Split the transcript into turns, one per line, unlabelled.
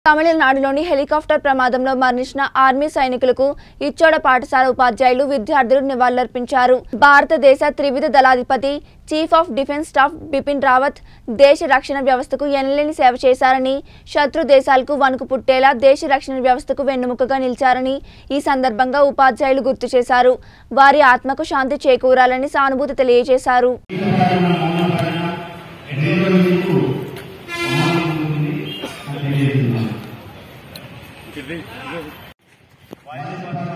తమిళనాడులోని హెలికాప్టర్ ప్రమాదంలో మరణించిన ఆర్మీ సైనికులకు ఇచ్చోడ పాఠశాల ఉపాధ్యాయులు విద్యార్థులు నివాళులర్పించారు భారతదేశ త్రివిధ దళాధిపతి chief of defence staff Bipin Rawat దేశ రక్షణ వ్యవస్థకు ఎనలేని సేవ చేశారని శత్రు దేశాలకు వణుకు పుట్టేలా దేశ రక్షణ వ్యవస్థకు వెన్నుముకగా నిలిచారని ఈ సందర్భంగా ఉపాధ్యాయులు గుర్తు చేశారు వారి ఆత్మకు శాంతి చేకూరాలని సానుభూతి తెలియజేశారు
వాయుపథ